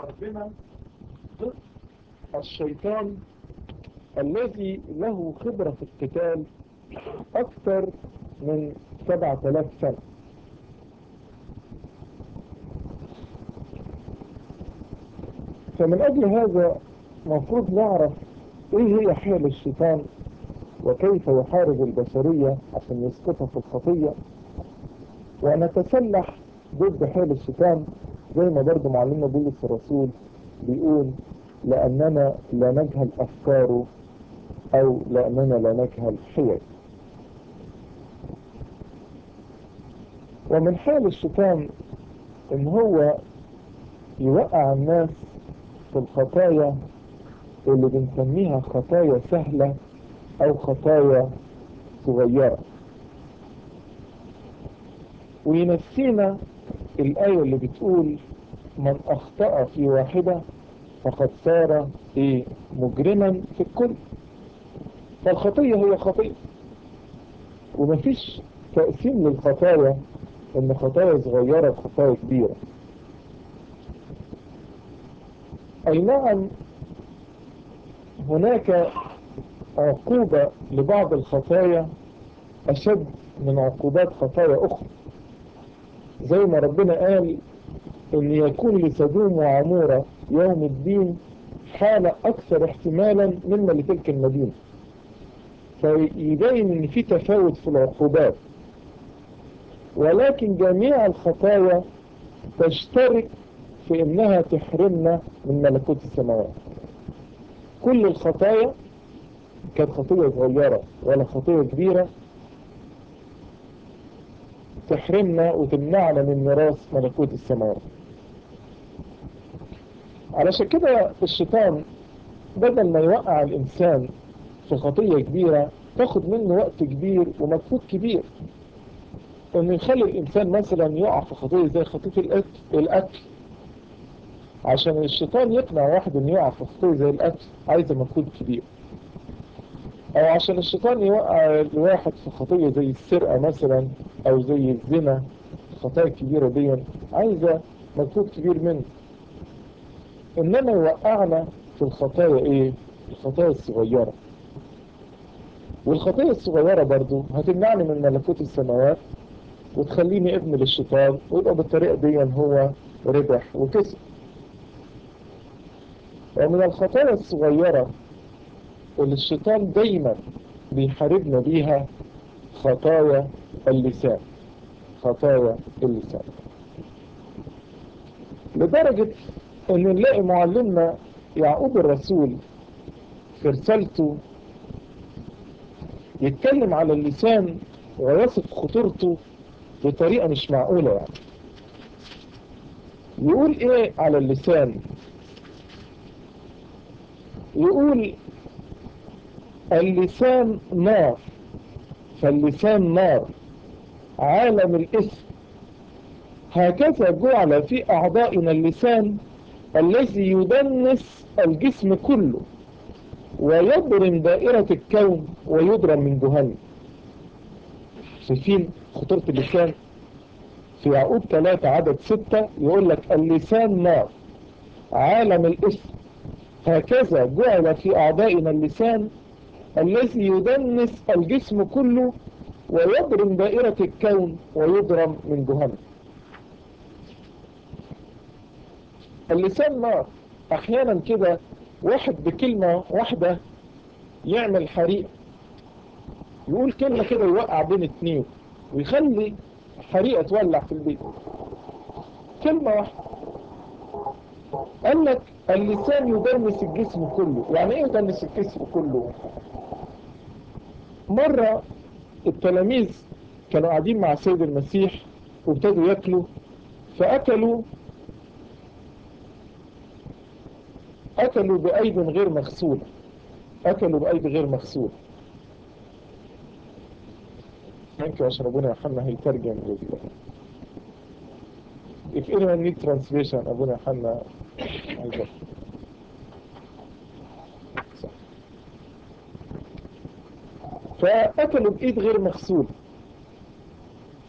ربنا ضد الشيطان الذي له خبرة في القتال أكثر من سبعة آلاف سنة فمن أجل هذا مفروض نعرف إيه هي حيل الشيطان وكيف يحارب البشرية عشان يسقطها في الخطية ونتسلح ضد حيل الشيطان زي ما برضه معلمنا بولس الرسول بيقول لأننا لا نجهل أفكاره أو لأننا لا نجهل حيل ومن حال الشيطان إن هو يوقع الناس في الخطايا اللي بنسميها خطايا سهلة أو خطايا صغيرة وينسينا الآية اللي بتقول من أخطأ في واحدة فقد صار إيه مجرما في الكل فالخطية هي خطية ومفيش تقسيم للخطايا إن خطايا صغيرة وخطايا كبيرة أي نعم هناك عقوبة لبعض الخطايا أشد من عقوبات خطايا أخرى زي ما ربنا قال ان يكون لسدوم وعمورة يوم الدين حالة اكثر احتمالا مما لتلك المدينة فيبين ان في تفاوت في العقوبات ولكن جميع الخطايا تشترك في انها تحرمنا من ملكوت السماوات كل الخطايا كانت خطية صغيرة ولا خطية كبيرة تحرمنا وتمنعنا من ميراث ملكوت السماوات علشان كده الشيطان بدل ما يوقع الإنسان في خطية كبيرة تاخد منه وقت كبير ومجهود كبير انه يخلي الإنسان مثلا يقع في خطية زي خطية الأكل, الأكل عشان الشيطان يقنع واحد انه يقع في خطية زي الأكل عايز مجهود كبير او عشان الشيطان يوقع الواحد في خطية زي السرقة مثلا او زي الزنا الخطايا الكبيرة دي عايزة مجهود كبير منه انما يوقعنا في الخطايا ايه الخطايا الصغيرة والخطايا الصغيرة برضو هتمنعني من ملكوت السماوات وتخليني ابن للشيطان ويبقى بالطريقة دي هو ربح وكسب ومن الخطايا الصغيرة اللي الشيطان دايما بيحاربنا بيها خطايا اللسان خطايا اللسان لدرجة ان نلاقي معلمنا يعقوب الرسول في رسالته يتكلم على اللسان ويصف خطورته بطريقة مش معقولة يعني يقول ايه على اللسان يقول اللسان نار فاللسان نار عالم الاسم هكذا جعل في أعضائنا اللسان الذي يدنس الجسم كله ويضرم دائرة الكون ويضرم من جهنم شايفين خطورة اللسان في يعقوب 3 عدد 6 يقول لك اللسان نار عالم الاسم هكذا جعل في أعضائنا اللسان الذي يدنس الجسم كله ويضرم دائرة الكون ويضرم من جهنم اللسان نار احيانا كده واحد بكلمة واحدة يعمل حريق يقول كلمة كده يوقع بين اتنين ويخلي حريقة تولع في البيت كلمة واحدة قال لك اللسان يدنس الجسم كله يعني ايه يدنس الجسم كله مرة التلاميذ كانوا قاعدين مع السيد المسيح وابتدوا ياكلوا فأكلوا أكلوا بأيد غير مغسولة أكلوا بأيد غير مغسولة يمكن عشان أبونا يوحنا هيترجم If anyone need translation أبونا يوحنا هيترجم فأكلوا بإيد غير مغسولة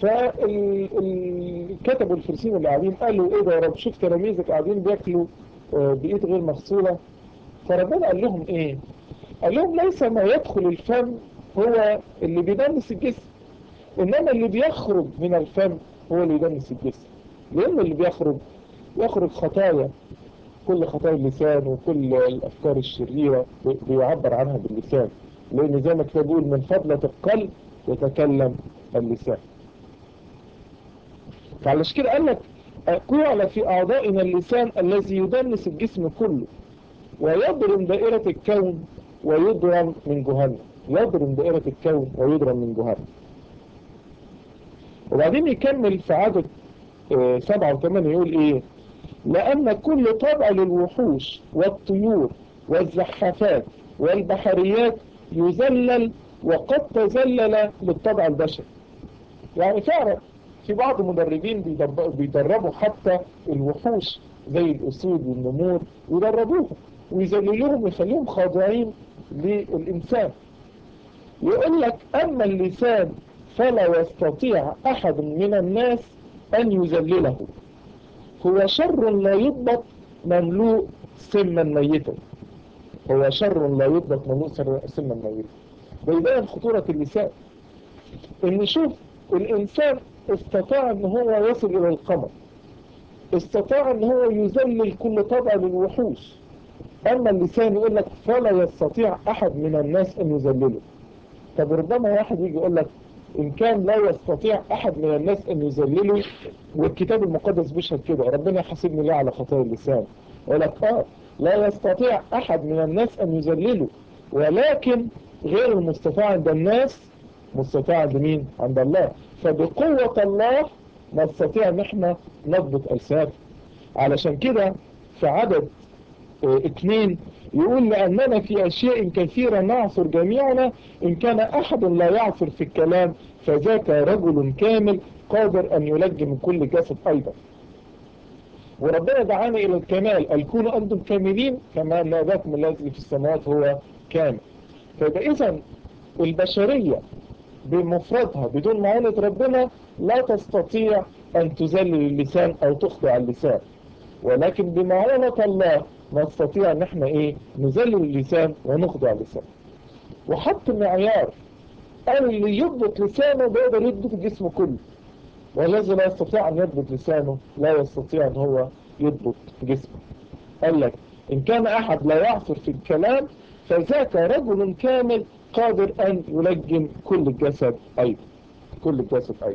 فكتبوا الفرسين اللي قاعدين قالوا ايه ده يا رب شوف تلاميذك قاعدين بياكلوا بإيد غير مغسولة فربنا قال لهم إيه قال لهم ليس ما يدخل الفم هو اللي بيدنس الجسم إنما اللي بيخرج من الفم هو اللي يدنس الجسم لأن اللي بيخرج يخرج خطايا كل خطايا اللسان وكل الأفكار الشريرة بيعبر عنها باللسان لأن زي ما كتاب بيقول من فضلة القلب يتكلم اللسان فعلش كده قال لك قوع في أعضائنا اللسان الذي يدنس الجسم كله ويضرم دائرة الكون ويضرم من جهنم يضرم دائرة الكون ويضرم من جهنم وبعدين يكمل في عدد اه سبعة وثمانية يقول ايه لأن كل طبع للوحوش والطيور والزحافات والبحريات يذلل وقد تذلل للطبع البشري يعني فعلا في بعض المدربين بيدربوا حتى الوحوش زي الأسود والنمور ويدربوهم ويذللوهم ويخليهم خاضعين للإنسان يقول لك أما اللسان فلا يستطيع أحد من الناس أن يذلله هو شر لا يضبط مملوء سما ميتا هو شر لا يضبط مملوء سما ميتا بيبين خطورة اللسان ان شوف الانسان استطاع ان هو يصل الى القمر استطاع ان هو يذلل كل طبع للوحوش اما اللسان يقول لك فلا يستطيع احد من الناس ان يذلله طب ربما واحد يجي يقول لك ان كان لا يستطيع احد من الناس ان يذلله والكتاب المقدس بيشهد كده ربنا يحاسبني ليه على خطايا اللسان يقول لك اه لا يستطيع احد من الناس ان يذلله ولكن غير المستطاع عند الناس مستطاع عند مين عند الله فبقوة الله نستطيع ان احنا نضبط ألساب علشان كده في عدد اه اتنين يقول لأننا في أشياء كثيرة نعصر جميعنا إن كان أحد لا يعصر في الكلام فذاك رجل كامل قادر أن يلجم كل جسد أيضا وربنا دعانا إلى الكمال قال كونوا أنتم كاملين كما أن أباكم الذي في السماوات هو كامل فيبقى إذا البشرية بمفردها بدون معونة ربنا لا تستطيع أن تذلل اللسان أو تخضع اللسان ولكن بمعونة الله نستطيع ان احنا ايه نذلل اللسان ونخضع اللسان وحط معيار قال اللي يضبط لسانه بيقدر يضبط الجسم كله والذي لا يستطيع ان يضبط لسانه لا يستطيع ان هو يضبط جسمه قال لك ان كان احد لا يعصر في الكلام فذاك رجل كامل قادر ان يلجم كل الجسد ايضا كل الجسد ايضا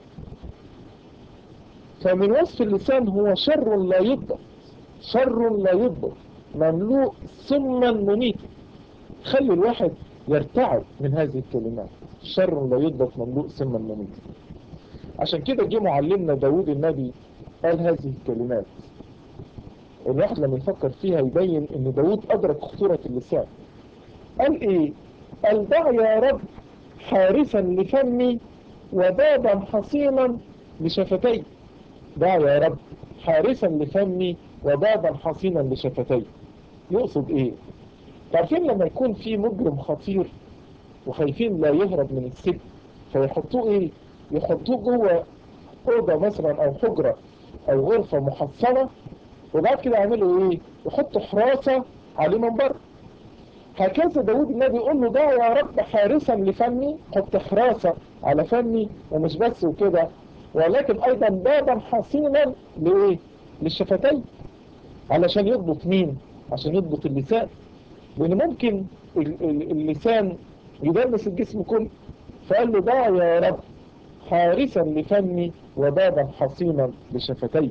فمن وصف اللسان هو شر لا يضبط شر لا يضبط مملوء سما مميتا خلي الواحد يرتعب من هذه الكلمات شر لا يضبط مملوء سما مميتا عشان كده جه معلمنا داود النبي قال هذه الكلمات الواحد لما يفكر فيها يبين ان داود ادرك خطورة اللسان قال ايه قال دع يا رب حارسا لفمي وبابا حصينا لشفتي دع يا رب حارسا لفمي وبابا حصينا لشفتي يقصد ايه تعرفين لما يكون في مجرم خطير وخايفين لا يهرب من السجن فيحطوه ايه يحطوه جوه اوضه مثلا او حجره او غرفه محصنه وبعد كده يعملوا ايه يحطوا حراسه عليه من بره هكذا داود النبي يقول له ده يا رب حارسا لفمي حط حراسه على فمي ومش بس وكده ولكن ايضا بابا حصينا لايه للشفتين علشان يضبط مين عشان يضبط اللسان لان ممكن اللسان يدرس الجسم كله فقال له دع يا رب حارسا لفمي وبابا حصينا لشفتي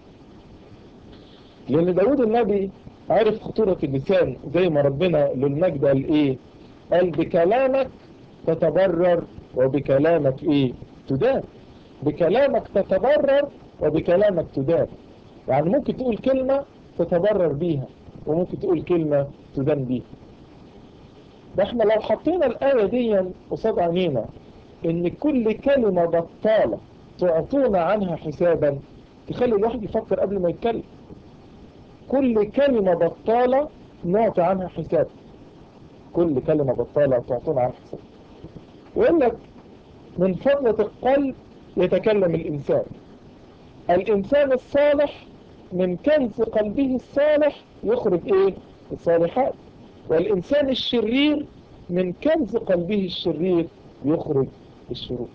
لان داود النبي عرف خطورة اللسان زي ما ربنا للمجد قال ايه قال بكلامك تتبرر وبكلامك ايه تدان بكلامك تتبرر وبكلامك تدان يعني ممكن تقول كلمة تتبرر بيها وممكن تقول كلمة تدان بيها ده احنا لو حطينا الآية دي قصاد عينينا ان كل كلمة بطالة تعطونا عنها حسابا تخلي الواحد يفكر قبل ما يتكلم كل كلمة بطالة نعطي عنها حساب كل كلمة بطالة تعطونا عنها حساب يقول لك من فضلة القلب يتكلم الإنسان الإنسان الصالح من كنز قلبه الصالح يخرج ايه الصالحات والإنسان الشرير من كنز قلبه الشرير يخرج الشرور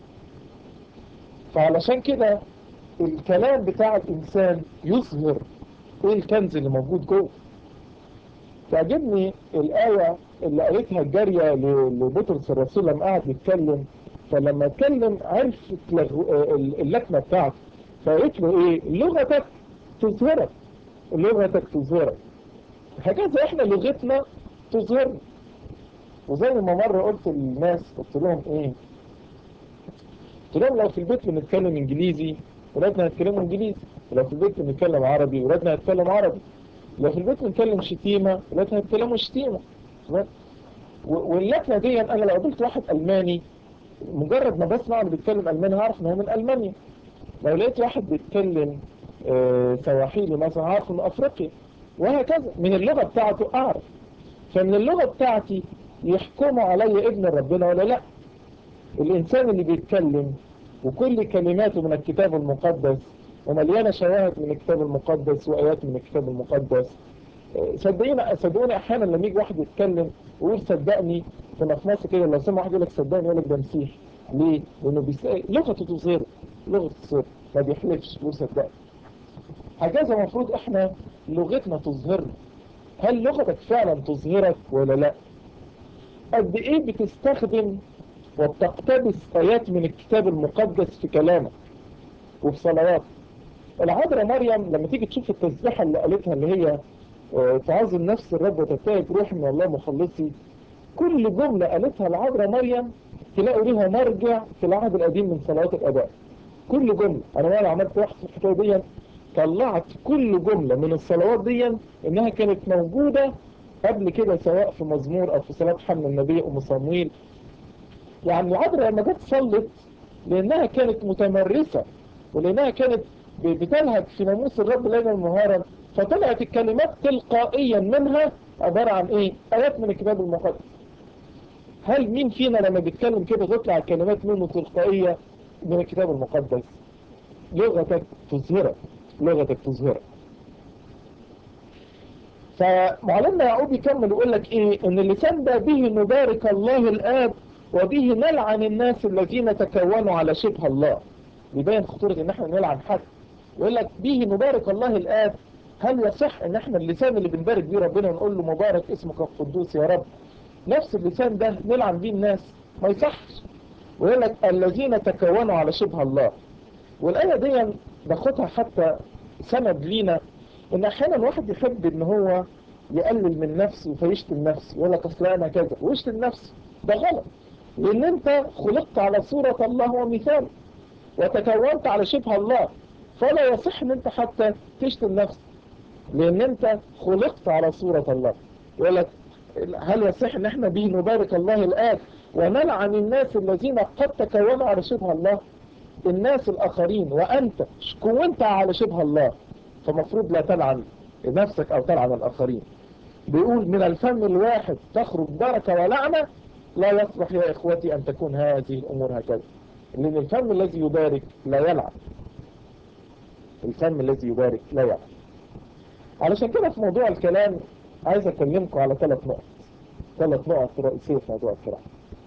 فعلشان كده الكلام بتاع الإنسان يظهر ايه الكنز اللي موجود جوه تعجبني الآية اللي قالتها الجارية لبطرس الرسول لما قعد يتكلم فلما اتكلم عرفت اللكنة بتاعته فقالت له ايه لغتك تظهرك لغتك تظهرك هكذا احنا لغتنا تظهرنا وزي ما مرة قلت للناس قلت لهم ايه قلت لهم لو في البيت بنتكلم انجليزي ولادنا هيتكلموا انجليزي ولو في البيت بنتكلم عربي ولادنا هيتكلموا عربي لو في البيت بنتكلم شتيمة ولادنا هيتكلموا شتيمة واللكنة دي انا لو قابلت واحد الماني مجرد ما بسمع انه بيتكلم الماني هعرف ان هو من المانيا لو لقيت واحد بيتكلم آه سواحيلي مثلا هعرف انه افريقيا وهكذا من اللغة بتاعته اعرف فمن اللغة بتاعتي يحكموا علي ابن ربنا ولا لا الانسان اللي بيتكلم وكل كلماته من الكتاب المقدس ومليانة شواهد من الكتاب المقدس وآيات من الكتاب المقدس صدقيني صدقوني احيانا لما يجي واحد يتكلم ويقول صدقني كنا في مصر كده لو سمع واحد يقول لك صدقني يقول لك ده مسيح ليه؟ لانه بيسأل لغته تظهره لغته تظهره ما بيحلفش يقول صدقني هكذا المفروض احنا لغتنا تظهرنا هل لغتك فعلا تظهرك ولا لا؟ قد ايه بتستخدم وبتقتبس آيات من الكتاب المقدس في كلامك وفي صلواتك العذراء مريم لما تيجي تشوف التسبيحة اللي قالتها اللي هي تعظم نفس الرب وتبتهج روح من الله مخلصي كل جملة قالتها العذراء مريم تلاقوا ليها مرجع في العهد القديم من صلوات الأداء كل جملة أنا مرة عملت واحد في الحكاية دي طلعت كل جملة من الصلوات دي إنها كانت موجودة قبل كده سواء في مزمور أو في صلاة حمل النبي أم صمويل يعني العذراء لما جت صلت لأنها كانت متمرسة ولأنها كانت بتلهج في ناموس الرب ليلا ونهارا فطلعت الكلمات تلقائيا منها عبارة عن ايه آيات من الكتاب المقدس هل مين فينا لما بيتكلم كده تطلع الكلمات منه تلقائية من الكتاب المقدس لغتك تظهرك لغتك تظهرك فمعلمنا يعقوب يكمل يقول لك ايه ان اللسان ده به نبارك الله الاب وبه نلعن الناس الذين تكونوا على شبه الله يبين خطورة ان احنا نلعن حد يقول لك به نبارك الله الاب هل يصح ان احنا اللسان اللي بنبارك بيه ربنا ونقول له مبارك اسمك القدوس يا رب نفس اللسان ده نلعن بيه الناس ما يصحش ويقول لك الذين تكونوا على شبه الله والآية دي باخدها حتى سند لينا ان احيانا الواحد يحب ان هو يقلل من نفسه فيشتم نفسه يقول لك اصل انا كذا ويشتم نفسه ده غلط لان انت خلقت على صورة الله ومثاله وتكونت على شبه الله فلا يصح ان انت حتى تشتم نفسك لان انت خلقت على صورة الله يقول لك هل يصح ان احنا به نبارك الله الآن ونلعن الناس الذين قد تكونوا على شبه الله الناس الاخرين وانت كونت على شبه الله فمفروض لا تلعن نفسك او تلعن الاخرين بيقول من الفم الواحد تخرج بركة ولعنة لا يصلح يا اخوتي ان تكون هذه الامور هكذا لان الفم الذي يبارك لا يلعن الفم الذي يبارك لا يلعن علشان كده في موضوع الكلام عايز اكلمكم على ثلاث نقط ثلاث نقط رئيسية في موضوع الكلام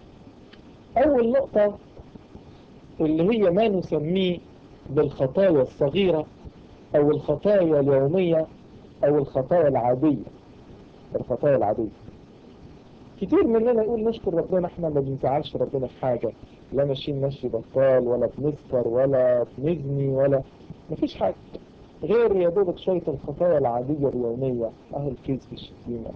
اول نقطة اللي هي ما نسميه بالخطايا الصغيرة او الخطايا اليومية او الخطايا العادية الخطايا العادية كتير مننا يقول نشكر ربنا احنا ما بنزعلش ربنا في حاجة لا ماشيين مشي بطال ولا بنسكر ولا بنزني ولا مفيش حاجة غير يا دوبك شوية الخطايا العادية اليومية اهو الكذب الشتيمة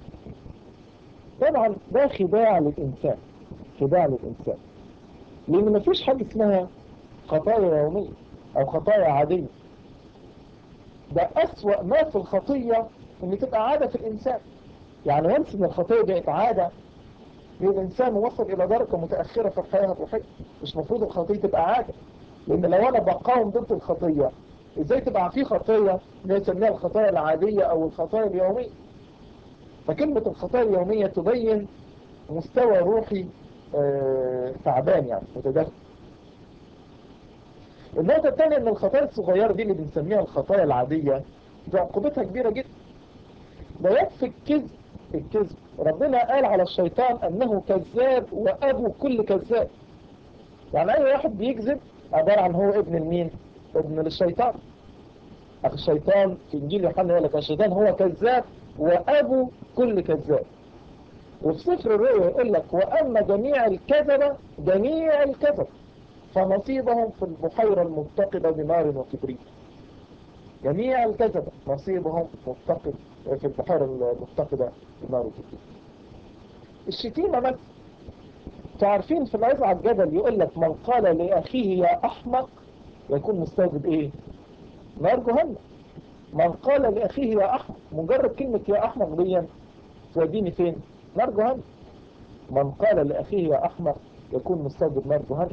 طبعا ده خداع للإنسان خداع للإنسان لأن مفيش حاجة اسمها خطايا يومية أو خطايا عادية ده أسوأ ما في الخطية إن تبقى عادة في الإنسان يعني وانس إن الخطية بقت عادة الإنسان وصل إلى درجة متأخرة في الحياة الروحية مش مفروض الخطية تبقى عادة لأن لو أنا بقاوم ضد الخطية إزاي تبقى في خطية نسميها الخطايا العادية أو الخطايا اليومية فكلمة الخطايا اليومية تبين مستوى روحي آه تعبان يعني متدخل النقطة الثانية ان الخطايا الصغيرة دي اللي بنسميها الخطايا العادية دي عقوبتها كبيرة جدا ده يكفي الكذب الكذب ربنا قال على الشيطان انه كذاب وابو كل كذاب يعني اي واحد بيكذب عبارة عن هو ابن المين ابن للشيطان اخي الشيطان في انجيل يوحنا يقول لك الشيطان هو كذاب وابو كل كذاب وفي سفر الرؤيا يقول لك واما جميع الكذبة جميع الكذب فنصيبهم في البحيرة المتقدة بنار وكبريت جميع الكذبة نصيبهم متقد في البحيرة المتقدة بنار وكبريت الشتيمة مثلا تعرفين في العظة على الجبل يقول لك من قال لأخيه يا أحمق يكون مستوجب إيه نار جهنم من قال لأخيه يا أحمق مجرد كلمة يا أحمق دي توديني فين نار جهنم من قال لأخيه يا أحمق يكون مستوجب نار جهنم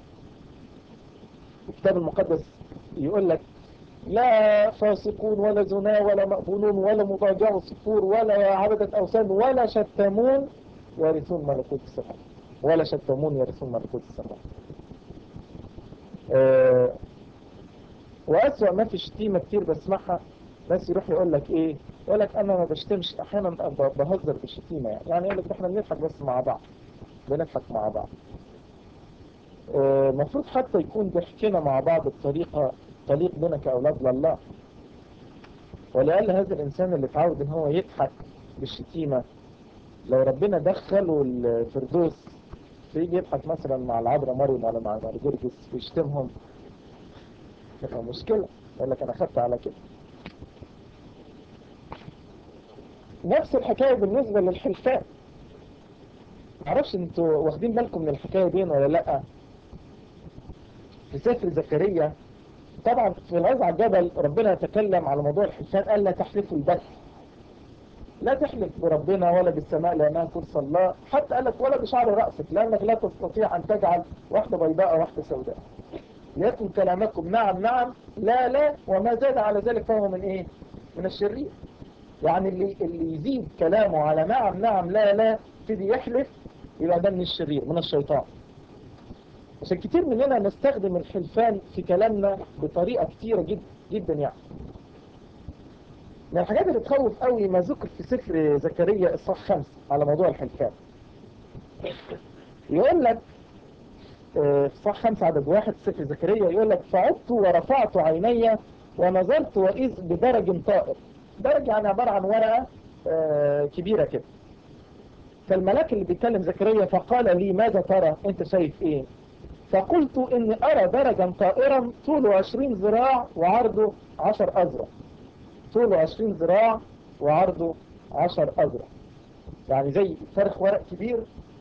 الكتاب المقدس يقول لك لا فاسقون ولا زنا ولا مأبونون ولا مضاجع صفور ولا عبدة أوثان ولا شتمون يرثون ملكوت السماء ولا شتمون يرثون ملكوت السماء أه وأسوأ ما في شتيمة كتير بسمعها ناس يروح يقول لك ايه يقول لك انا ما بشتمش احيانا بهزر بالشتيمة يعني يعني يقول لك احنا بنضحك بس مع بعض بنضحك مع بعض المفروض أه حتى يكون ضحكنا مع بعض بطريقة تليق بنا كأولاد لله ولأقل هذا الإنسان اللي اتعود إن هو يضحك بالشتيمة لو ربنا دخله الفردوس فيجي يضحك مثلا مع العذراء مريم ولا مع جرجس ويشتمهم تبقى مشكلة يقول لك أنا خدت على كده نفس الحكاية بالنسبة للحلفان معرفش انتوا واخدين بالكم من الحكاية دي ولا لأ في سفر زكريا طبعا في العظة على الجبل ربنا يتكلم على موضوع الحلفان قال لا تحلفوا البت لا تحلف بربنا ولا بالسماء لأنها كرسي الله حتى قال لك ولا بشعر رأسك لأنك لا تستطيع أن تجعل واحدة بيضاء وواحدة سوداء ليكن كلامكم نعم نعم لا لا وما زاد على ذلك فهو من ايه من الشرير يعني اللي, اللي يزيد كلامه على نعم نعم لا لا يبتدي يحلف يبقى ده من الشرير من الشيطان عشان كتير مننا نستخدم الحلفان في كلامنا بطريقة كتيرة جدا جدا يعني من الحاجات اللي تخوف قوي ما ذكر في سفر زكريا الصح خمس على موضوع الحلفان يقول لك في صح خمسة عدد واحد سفر زكريا يقول لك فعدت ورفعت عيني ونظرت وإذ بدرج طائر درج يعني عبارة عن ورقة كبيرة كده فالملاك اللي بيتكلم زكريا فقال لي ماذا ترى انت شايف ايه فقلت اني ارى درجا طائرا طوله 20 ذراع وعرضه 10 اذرع طوله 20 ذراع وعرضه 10 اذرع يعني زي فرخ ورق كبير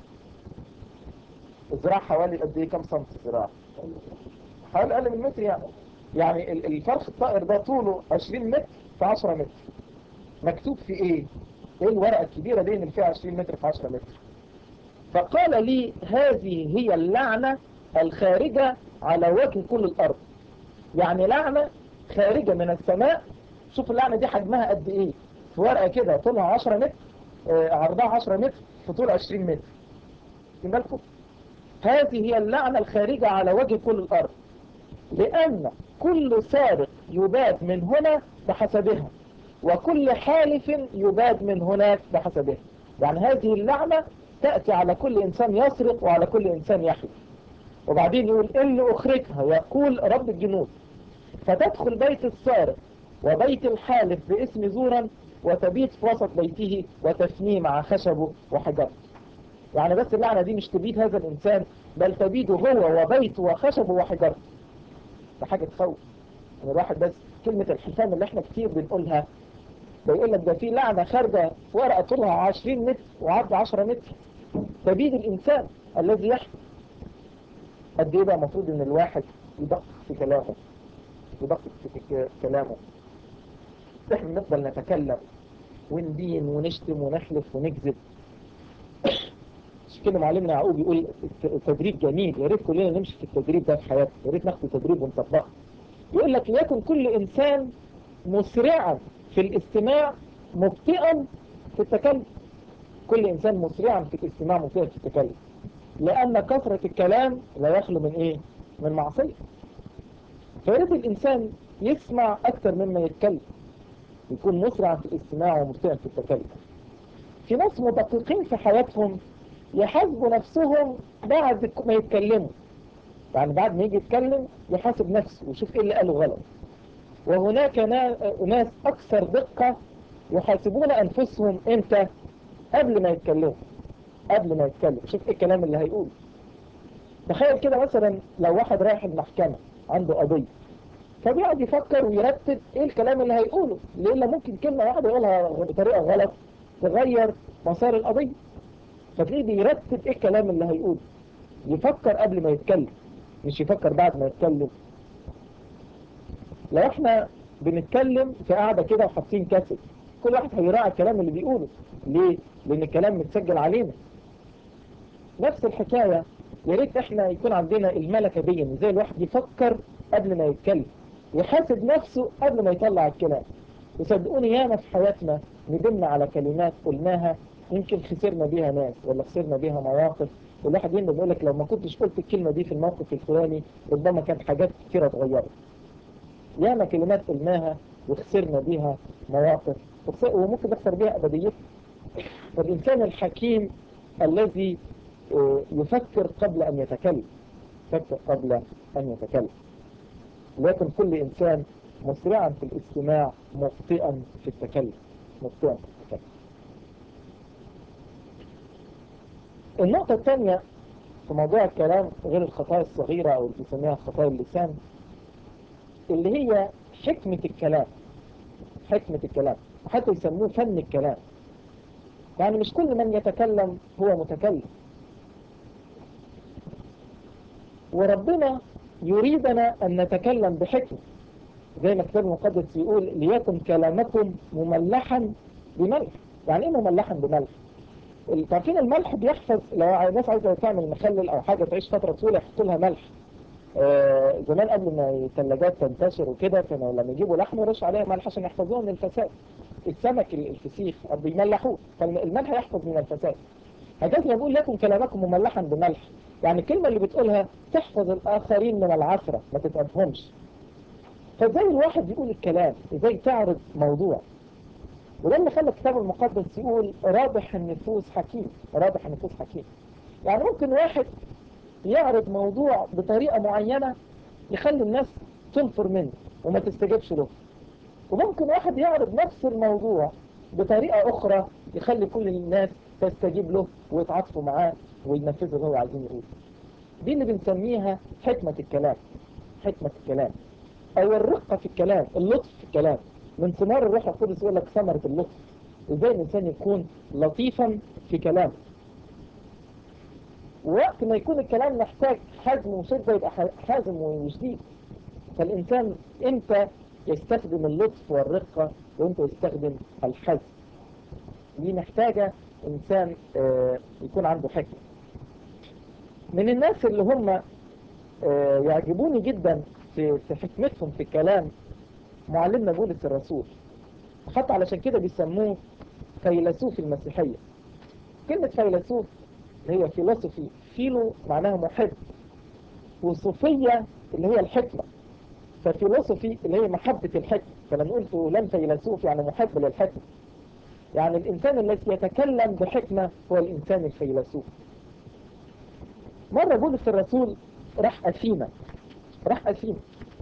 الذراع حوالي قد ايه كم سنتي ذراع حوالي اقل من متر يعني يعني الفرخ الطائر ده طوله 20 متر في 10 متر مكتوب في ايه ايه الورقة الكبيرة دي اللي فيها 20 متر في 10 متر فقال لي هذه هي اللعنة الخارجة على وجه كل الارض يعني لعنة خارجة من السماء شوف اللعنة دي حجمها قد ايه في ورقة كده طولها 10 متر آه عرضها 10 متر في طول 20 متر بالكم هذه هي اللعنة الخارجة على وجه كل الارض لان كل سارق يباد من هنا بحسبها وكل حالف يباد من هناك بحسبه يعني هذه اللعنة تأتي على كل إنسان يسرق وعلى كل إنسان يحلف وبعدين يقول إن أخرجها يقول رب الجنود فتدخل بيت السارق وبيت الحالف باسم زورا وتبيت في وسط بيته وتفنيه مع خشبه وحجره يعني بس اللعنة دي مش تبيد هذا الإنسان بل تبيده هو وبيته وخشبه وحجره ده حاجة تخوف يعني الواحد بس كلمة الحسام اللي احنا كتير بنقولها بيقول لك ده في لعنة خارجة في ورقة طولها 20 متر وعرض 10 متر تبيد الإنسان الذي يحكي قد ايه بقى المفروض ان الواحد يدقق في كلامه يدقق في كلامه احنا نفضل نتكلم وندين ونشتم ونحلف ونكذب مش كده معلمنا يعقوب يقول التدريب جميل يا ريت كلنا نمشي في التدريب ده في حياتنا يا ريت ناخد التدريب ونطبقه يقول لك ليكن كل انسان مسرعا في الاستماع مبطئا في التكلم كل انسان مسرعا في الاستماع مبطئا في التكلم لان كثرة الكلام لا يخلو من ايه من معصية فيريد الانسان يسمع اكثر مما يتكلم يكون مسرع في الاستماع ومبطئا في التكلم في ناس مدققين في حياتهم يحاسبوا نفسهم بعد ما يتكلموا يعني بعد ما يجي يتكلم يحاسب نفسه ويشوف ايه اللي قاله غلط وهناك ناس اكثر دقة يحاسبون انفسهم امتى قبل ما يتكلموا قبل ما يتكلم شوف ايه الكلام اللي هيقوله تخيل كده مثلا لو واحد رايح المحكمة عنده قضية فبيقعد يفكر ويرتب ايه الكلام اللي هيقوله لإلا ممكن كلمة واحدة يقولها بطريقة غلط تغير مسار القضية فتلاقيه بيرتب ايه الكلام اللي هيقوله يفكر قبل ما يتكلم مش يفكر بعد ما يتكلم لو احنا بنتكلم في قاعدة كده وحاطين كاسيت كل واحد هيراعي الكلام اللي بيقوله ليه؟ لأن الكلام متسجل علينا نفس الحكاية يا ريت احنا يكون عندنا الملكة دي زي الواحد يفكر قبل ما يتكلم يحاسب نفسه قبل ما يطلع الكلام وصدقوني ياما في حياتنا ندمنا على كلمات قلناها يمكن خسرنا بيها ناس ولا خسرنا بيها مواقف والواحد يندم يقول لك لو ما كنتش قلت الكلمة دي في الموقف الفلاني ربما كانت حاجات كتيرة اتغيرت ياما كلمات قلناها وخسرنا بيها مواقف وممكن نخسر بيها أبديتنا فالإنسان الحكيم الذي يفكر قبل أن يتكلم يفكر قبل أن يتكلم لكن كل إنسان مسرعا في الاستماع مبطئا في التكلم مبطئا في التكلم النقطة الثانية في موضوع الكلام غير الخطايا الصغيرة أو اللي بيسميها خطايا اللسان اللي هي حكمة الكلام حكمة الكلام وحتى يسموه فن الكلام يعني مش كل من يتكلم هو متكلم وربنا يريدنا أن نتكلم بحكمة زي ما الكتاب المقدس يقول ليكن كلامكم مملحا بملح يعني ايه مملحا بملح تعرفين الملح بيحفظ لو الناس عايزه تعمل مخلل او حاجه تعيش فتره طويله يحطوا لها ملح آه زمان قبل ما الثلاجات تنتشر وكده كانوا لما يجيبوا لحم يرش عليها ملح عشان يحفظوه من الفساد السمك الفسيخ بيملحوه فالملح يحفظ من الفساد هكذا يقول لكم كلامكم مملحا بملح يعني الكلمة اللي بتقولها تحفظ الآخرين من العثرة ما تتأفهمش فازاي الواحد يقول الكلام ازاي تعرض موضوع وده اللي خلى الكتاب المقدس يقول رابح النفوس حكيم رابح النفوس حكيم يعني ممكن واحد يعرض موضوع بطريقة معينة يخلي الناس تنفر منه وما تستجبش له وممكن واحد يعرض نفس الموضوع بطريقة أخرى يخلي كل الناس تستجيب له ويتعاطفوا معاه وينفذوا اللي هو عايزين يقوله دي اللي بنسميها حكمة الكلام حكمة الكلام أو الرقة في الكلام اللطف في الكلام من ثمار الروح القدس يقول لك ثمرة اللطف ازاي الإنسان يكون لطيفا في كلامه ووقت ما يكون الكلام محتاج حزم وشدة يبقى حازم وشديد فالإنسان امتى يستخدم اللطف والرقة وامتى يستخدم الحزم دي محتاجة إنسان آه يكون عنده حكمة من الناس اللي هم آه يعجبوني جدا في, في حكمتهم في الكلام معلمنا بولس الرسول حتى علشان كده بيسموه فيلسوف المسيحية كلمة فيلسوف اللي هي فيلسوفي فيلو معناها محب وصوفية اللي هي الحكمة ففيلسوفي اللي هي محبة الحكمة فلما نقول فلان فيلسوف يعني محب للحكمة يعني الإنسان الذي يتكلم بحكمة هو الإنسان الفيلسوف مرة بولس الرسول راح أثينا راح أثينا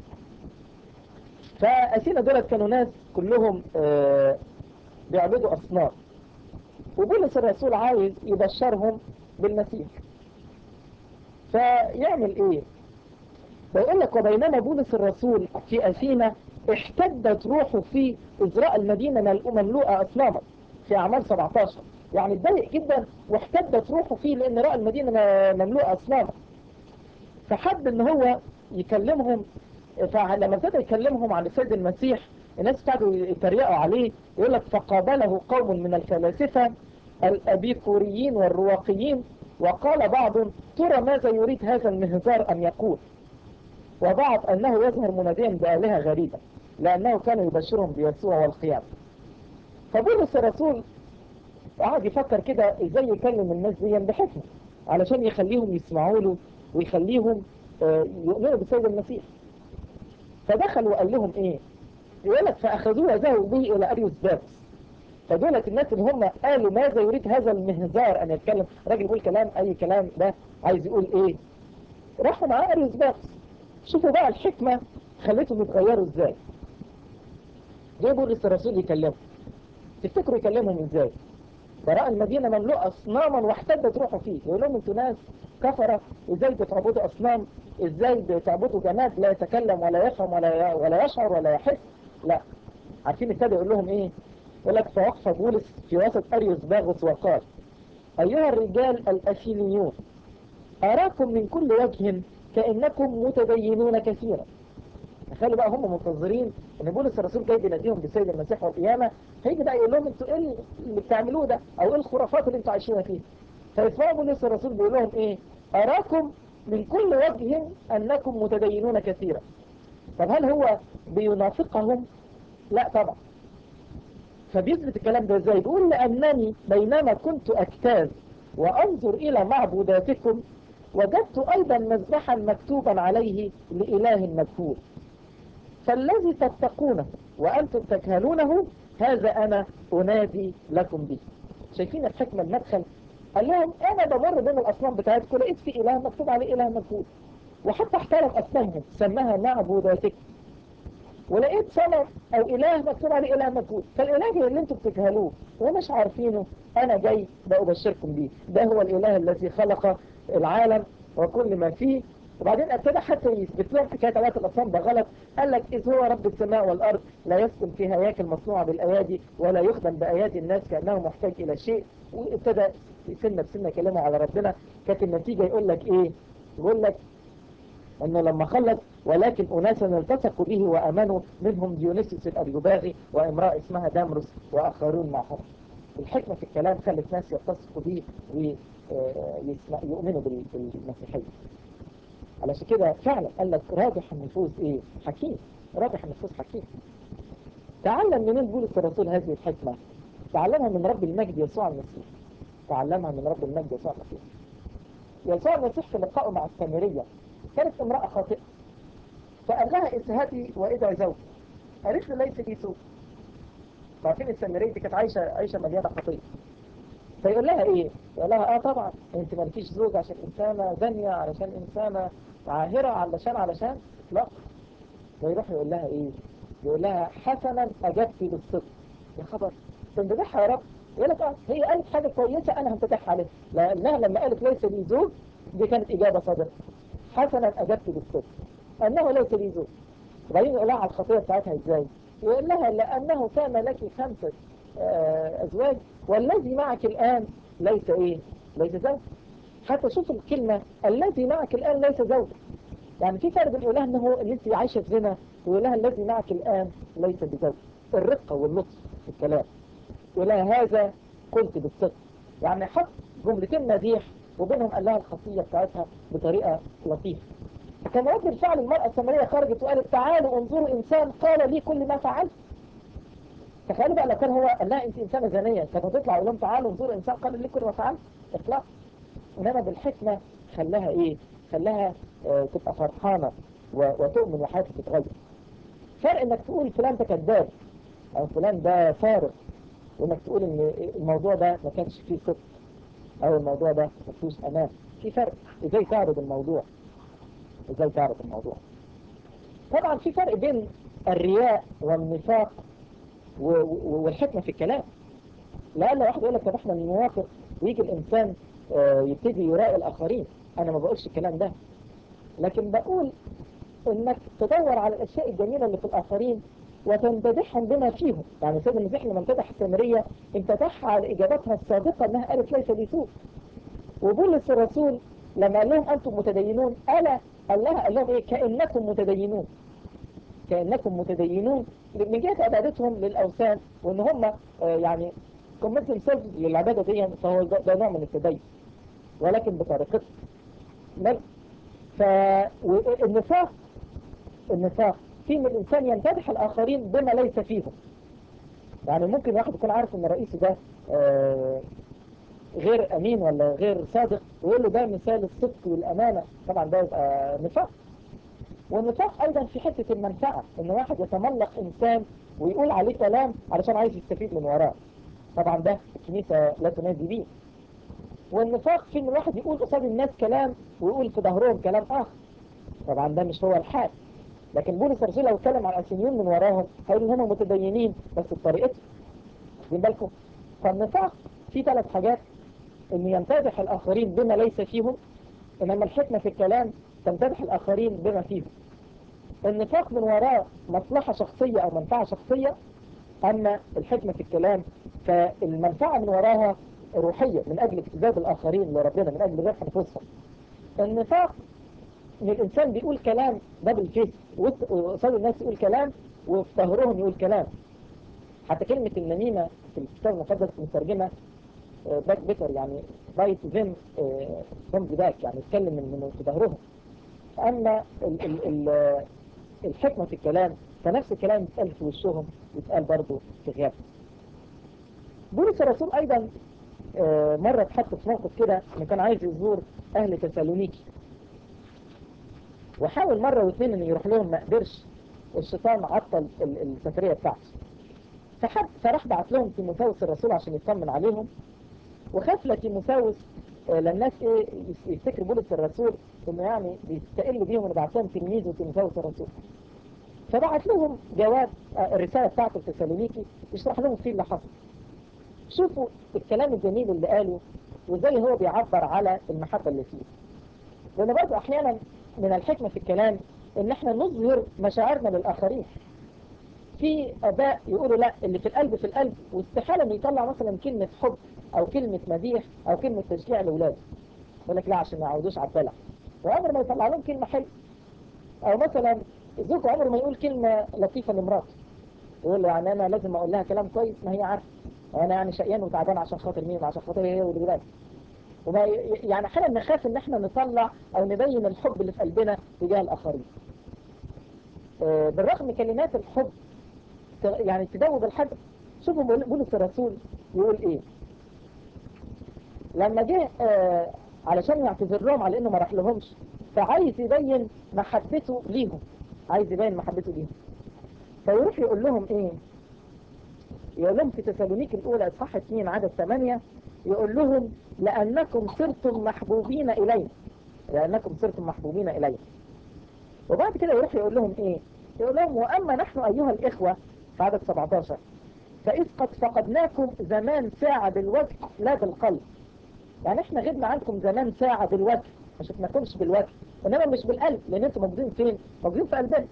فأثينا دولت كانوا ناس كلهم آه بيعبدوا أصنام وبولس الرسول عايز يبشرهم بالمسيح فيعمل ايه بيقول لك وبينما بولس الرسول في أثينا احتدت روحه في إزراء المدينة مملوءة أصناما في أعمال 17 يعني اتضايق جدا واحتدت روحه فيه لأن رأى المدينة مملوءة أصناما فحب ان هو يكلمهم فلما ابتدى يكلمهم عن السيد المسيح الناس ابتدوا يتريقوا عليه يقول لك فقابله قوم من الفلاسفة الأبيكوريين والرواقيين وقال بعض ترى ماذا يريد هذا المهزار أن يقول وبعض أنه يظهر مناديا بآلهة غريبة لأنه كان يبشرهم بيسوع والقيامة فبولس الرسول قعد يفكر كده ازاي يكلم الناس دي بحكمة علشان يخليهم يسمعوا له ويخليهم يؤمنوا بالسيد المسيح فدخل وقال لهم ايه يقول لك فأخذوه وذهبوا به إلى أريوس بابس فدولت الناس اللي هم قالوا ماذا يريد هذا المهزار أن يتكلم راجل يقول كلام أي كلام ده عايز يقول إيه راحوا معاه أريوس بابس شوفوا بقى الحكمة خليتهم يتغيروا إزاي جه بولس الرسول يكلمهم تفتكروا يكلمهم إزاي براء المدينة مملوءة أصناما واحتدت روحه فيه يقول لهم انتوا ناس كفرة ازاي بتعبدوا أصنام ازاي بتعبدوا جماد لا يتكلم ولا يفهم ولا ولا يشعر ولا يحس لا عارفين ابتدى يقول لهم ايه يقول لك فوقف بولس في وسط أريوس باغوس وقال أيها الرجال الأثينيون أراكم من كل وجه كأنكم متدينون كثيرا تخيلوا بقى هم منتظرين ان بولس الرسول جاي بيناديهم بسيد المسيح والقيامه هيجي بقى يقول لهم انتوا ايه اللي بتعملوه ده او ايه الخرافات اللي انتوا عايشينها فيها فيسمعوا بولس الرسول بيقول لهم ايه اراكم من كل وجه انكم متدينون كثيرا طب هل هو بينافقهم لا طبعا فبيثبت الكلام ده ازاي بيقول لانني بينما كنت اجتاز وانظر الى معبوداتكم وجدت ايضا مذبحا مكتوبا عليه لاله مجهول فالذي تتقونه وأنتم تجهلونه هذا أنا أنادي لكم به شايفين الحكمة المدخل قال لهم أنا بمر بين الأصنام بتاعتكم لقيت في إله مكتوب عليه إله مجهول وحتى احترم أصنامهم سماها معبوداتك ولقيت صنم أو إله مكتوب عليه إله مجهول فالإله اللي أنتم بتجهلوه ومش عارفينه أنا جاي بأبشركم بيه ده هو الإله الذي خلق العالم وكل ما فيه وبعدين ابتدى حتى يثبت لهم حكايه ثلاث الاصنام ده غلط قال لك اذ هو رب السماء والارض لا يسكن في هياكل مصنوعه بالايادي ولا يخدم بايادي الناس كانه محتاج الى شيء وابتدى سنه بسنه كلامه على ربنا كانت النتيجه يقول لك ايه؟ يقول لك انه لما خلص ولكن اناسا التصقوا به وامنوا منهم ديونيسيوس الاريوباغي وامراه اسمها دامروس واخرون معهم. الحكمه في الكلام خلت ناس يلتصقوا به ويؤمنوا بالمسيحيه. علشان كده فعلا قال لك راجح النفوس ايه حكيم راجح النفوس حكيم تعلم منين بولس الرسول هذه الحكمة تعلمها من رب المجد يسوع المسيح تعلمها من رب المجد يسوع المسيح يسوع المسيح في لقائه مع السامرية كانت امرأة خاطئة فقال لها اذهبي وادعي زوجك قالت له ليس لي سوء عارفين السامرية دي كانت عايشة عيشة مليانة خطية فيقول لها ايه يقول لها اه طبعا انت مالكيش زوج عشان انسانة زانية علشان انسانة عاهرة علشان علشان لا ويروح يقول لها ايه يقول لها حسنا اجبت بالصدق يا خبر تمتدحها يا رب يقول لك اه هي قالت حاجة كويسة انا همتدحها عليها لانها لما قالت ليس لي زوج دي كانت اجابة صادقة حسنا اجبت بالصدق انه ليس لي زوج وبعدين يقول لها على الخطية بتاعتها ازاي يقول لها لانه كان لك خمسة أزواج والذي معك الآن ليس إيه ليس زوج حتى شوف الكلمة الذي معك الآن ليس زوج يعني في فرق بين يقولها أنه اللي أنت عايشة في زنا ويقولها الذي معك الآن ليس بزوج الرقة واللطف في الكلام يقولها هذا قلت بالصدق يعني حط جملتين مديح وبينهم قال لها الخطية بتاعتها بطريقة لطيفة كان رد الفعل المرأة السامرية خرجت وقالت تعالوا انظروا إنسان قال لي كل ما فعلت تخيلوا بقى لو كان هو قال لها انت انسانه زانيه كانت هتطلع يقول لهم تعالوا انظروا انسان قال لي كل ما فعلت اطلاق انما بالحكمه خلاها ايه خلاها اه تبقى فرحانه وتؤمن وحياتها تتغير فرق انك تقول فلان ده كذاب او فلان ده فارغ وانك تقول ان الموضوع ده ما كانش فيه صدق او الموضوع ده ما فيهوش امان في فرق ازاي تعرض الموضوع ازاي تعرض الموضوع طبعا في فرق بين الرياء والنفاق والحكمة في الكلام لأن واحد يقول لك طب احنا نوافق ويجي الإنسان يبتدي يراقي الآخرين أنا ما بقولش الكلام ده لكن بقول إنك تدور على الأشياء الجميلة اللي في الآخرين وتمتدحهم بما فيهم يعني سيد المسيح لما امتدح السامرية امتدحها على إجابتها الصادقة أنها قالت ليس لي سوء وبولس الرسول لما قال لهم أنتم متدينون ألا قال لها قال لهم إيه كأنكم متدينون كأنكم متدينون من جهة عبادتهم للأوثان وإن هم آه يعني كمثل سلف للعبادة دي فهو ده نوع من التدين ولكن بطريقته فالنفاق النفاق في ان الإنسان يمتدح الآخرين بما ليس فيهم يعني ممكن واحد يكون عارف ان رئيسه ده آه غير أمين ولا غير صادق ويقول له ده مثال الصدق والأمانة طبعا ده يبقى نفاق والنفاق ايضا في حتة المنفعة ان واحد يتملق انسان ويقول عليه كلام علشان عايز يستفيد من وراه طبعا ده الكنيسة لا تنادي بيه والنفاق في ان الواحد يقول قصاد الناس كلام ويقول في ظهرهم كلام اخر طبعا ده مش هو الحال لكن بولس الرسول لو اتكلم عن الاسينيون من وراهم هيقول هم متدينين بس بطريقتهم واخدين بالكم فالنفاق في ثلاث حاجات ان يمتدح الاخرين بما ليس فيهم انما الحكمة في الكلام تمتدح الاخرين بما فيهم النفاق من وراء مصلحة شخصية او منفعة شخصية اما الحكمة في الكلام فالمنفعة من وراها روحية من اجل اكتساب الاخرين لربنا من اجل ربح نفوسهم النفاق ان الانسان بيقول كلام دبل فيس وقصاد الناس يقول كلام وفي ظهرهم يقول كلام حتى كلمة النميمة في الكتاب المقدس مترجمة باك بيتر يعني بايت ذم ذم باك يعني يتكلم من, من في ظهرهم اما ال ال ال الحكمة في الكلام فنفس الكلام يتقال في وشهم يتقال برضه في غيابهم بولس الرسول ايضا مرة اتحط في موقف كده انه كان عايز يزور اهل تسالونيكي وحاول مرة واثنين انه يروح لهم ما قدرش الشيطان عطل السفرية بتاعته فحب فراح بعت لهم تيموثاوس الرسول عشان يطمن عليهم وخاف لتيموثاوس لما الناس ايه يفتكروا بولس الرسول انه يعني بيستقلوا بيهم انه بعت لهم تلميذه تيموثاوس الرسول فبعت لهم جواب الرسالة بتاعته لتسالونيكي يشرح لهم فيه اللي حصل شوفوا الكلام الجميل اللي قاله وازاي هو بيعبر على المحبة اللي فيه لان برضه احيانا من الحكمة في الكلام ان احنا نظهر مشاعرنا للاخرين في اباء يقولوا لا اللي في القلب في القلب واستحالة انه يطلع مثلا كلمة حب او كلمة مديح او كلمة تشجيع لاولاده يقول لك لا عشان ما يعودوش على الدلع وعمر ما يطلع لهم كلمة حلوة او مثلا زوجه عمر ما يقول كلمة لطيفة لمراته يقول له يعني انا لازم اقول لها كلام كويس ما هي عارفه وانا يعني شقيان وتعبان عشان خاطر مين عشان خاطر هي والولاد وما يعني احيانا نخاف ان احنا نطلع او نبين الحب اللي في قلبنا تجاه الاخرين اه بالرغم كلمات الحب يعني تدوب الحجر شوفوا بولس الرسول يقول ايه لما جه اه علشان يعتذر لهم على انه ما راح لهمش فعايز يبين محبته ليهم عايز يبين محبته ليهم فيروح يقول لهم ايه يقول لهم في تسالونيك الاولى اصحاح 2 عدد 8 يقول لهم لانكم صرتم محبوبين الي لانكم صرتم محبوبين الي وبعد كده يروح يقول لهم ايه يقول لهم واما نحن ايها الاخوه في عدد 17 فاذ قد فقدناكم زمان ساعة بالوجه لا بالقلب يعني احنا غبنا عنكم زمان ساعة بالوجه ما شفناكمش بالوجه انما مش بالقلب لان انتم موجودين فين موجودين في قلبنا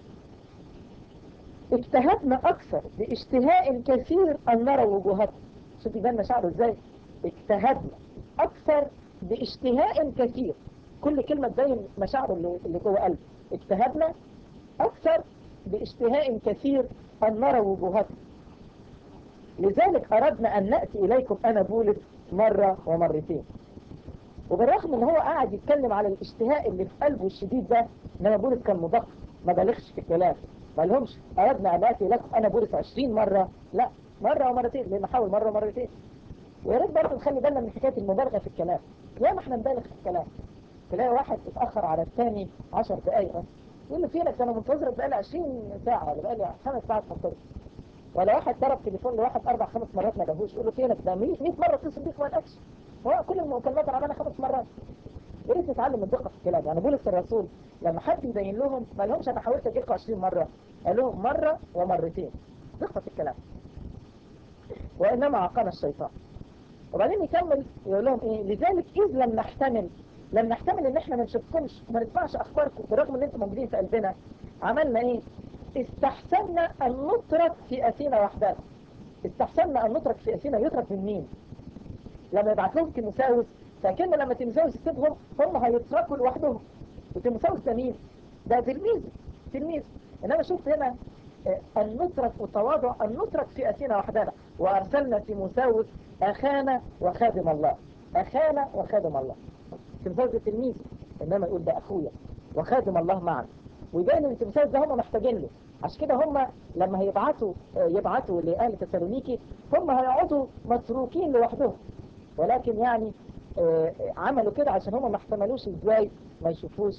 اجتهدنا اكثر باشتهاء كثير ان نرى وجوهكم شوف يبان مشاعره ازاي اجتهدنا اكثر باشتهاء كثير كل كلمة تبين مشاعره اللي, اللي جوه قلبه اجتهدنا اكثر باشتهاء كثير ان نرى وجوهكم لذلك اردنا ان نأتي اليكم انا بولس مرة ومرتين وبالرغم ان هو قاعد يتكلم على الاشتهاء اللي في قلبه الشديد ده انما بولس كان مدقق ما بالغش في الكلام ما لهمش اردنا ان ناتي لكم انا بولس 20 مرة لا مرة ومرتين لان حاول مرة ومرتين ويا ريت برضه نخلي بالنا من حكاية المبالغة في الكلام يا ما احنا نبالغ في الكلام تلاقي واحد اتأخر على الثاني 10 دقايق بس يقول له فينك انا منتظر بقالي 20 ساعة ولا بقالي 5 ساعات منتظر ولا واحد ضرب تليفون لواحد اربع خمس مرات ما جابوش يقول له فينك ده 100 مرة اتصل بيك ما لقاكش هو كل المكالمات انا عملها خمس مرات يا ريت نتعلم الدقة في الكلام يعني بولس الرسول لما حد يبين لهم ما لهمش انا حاولت اجي لكم 20 مرة قال لهم مرة ومرتين دقة في الكلام وانما عقنا الشيطان وبعدين يكمل يقول لهم ايه لذلك اذ لم نحتمل لم نحتمل ان احنا ما نشوفكمش وما نسمعش اخباركم بالرغم ان انتم موجودين في قلبنا عملنا ايه استحسنا ان نترك في اثينا وحدنا استحسنا ان نترك في اثينا يترك من مين لما يبعت لهم تيموساوس فكان لما تيموساوس يسيبهم هم هيتركوا لوحدهم وتيموساوس ده مين ده تلميذ تلميذ انما شفت هنا ان نترك وتواضع ان نترك في اثينا وحدنا وارسلنا تيموساوس اخانا وخادم الله اخانا وخادم الله تيموساوس ده تلميذ انما يقول ده اخويا وخادم الله معنا ويبين ان تيموساوس ده هم محتاجين له عشان كده هم لما هيبعتوا يبعتوا لأهل تسالونيكي هم هيقعدوا متروكين لوحدهم ولكن يعني عملوا كده عشان هم ما احتملوش ازاي ما يشوفوش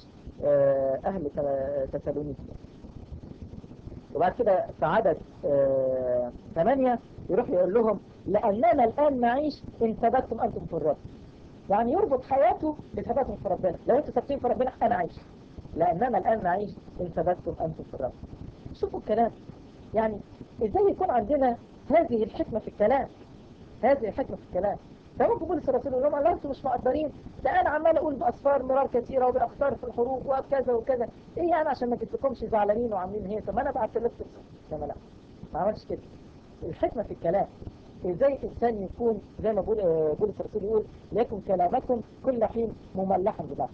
آه، أهل ت- تسالونيكي وبعد كده في عدد آه، ثمانية يروح يقول لهم لأننا الآن نعيش إن ثبتتم أنتم في الرب يعني يربط حياته بثباتهم في ربنا لو أنتم ثابتين في ربنا أنا عايش لأننا الآن نعيش إن ثبتتم أنتم في الرب شوفوا الكلام يعني إزاي يكون عندنا هذه الحكمة في الكلام هذه الحكمة في الكلام فممكن بولس الرسول يقول لهم لا انتم مش مقدرين ده انا عمال اقول باصفار مرار كثيره وباخطار في الحروف وكذا وكذا ايه يعني عشان ما جبتلكمش زعلانين وعاملين هيصه ما انا بعت لكم كما لا ما عملش كده الحكمه في الكلام ازاي الانسان يكون زي ما بقول آه، بولس الرسول يقول ليكن كلامكم كل حين مملحا ببعض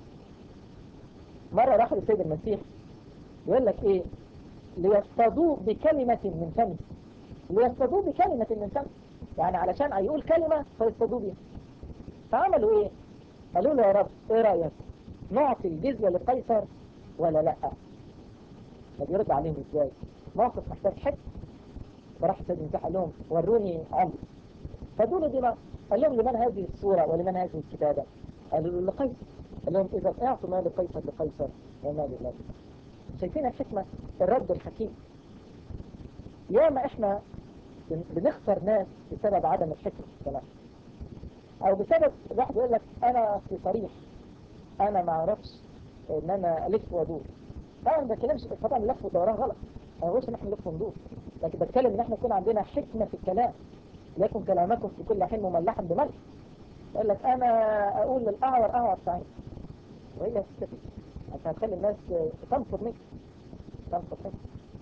مره راح للسيد المسيح يقول لك ايه ليصطادوه بكلمه من فمه ليصطادوه بكلمه من فمه يعني علشان هيقول كلمة فيصطادوه بيها فعملوا ايه قالوا له يا رب ايه رأيك نعطي الجزية لقيصر ولا لا طب يرد عليهم ازاي موقف محتاج حكم فراح السيد المسيح قال لهم وروني عمري فادوا له دينار قال لهم لمن هذه الصورة ولمن هذه الكتابة قالوا له لقيصر قال لهم اذا اعطوا ما لقيصر لقيصر وما لله شايفين الحكمة الرد الحكيم ياما احنا بن- بنخسر ناس بسبب عدم الحكمة في الكلام او بسبب واحد يقول لك انا في صريح انا ما اعرفش ان انا الف وادور طبعا ما بتكلمش طبعا اللف والدوران غلط انا ما بقولش ان احنا نلف وندور لكن بتكلم ان احنا يكون عندنا حكمة في الكلام ليكن كلامكم في كل حين مملحا بملح يقول لك انا اقول للاعور اعور سعيد وهي تستفيد انت هتخلي الناس تنفر منك تنفر منك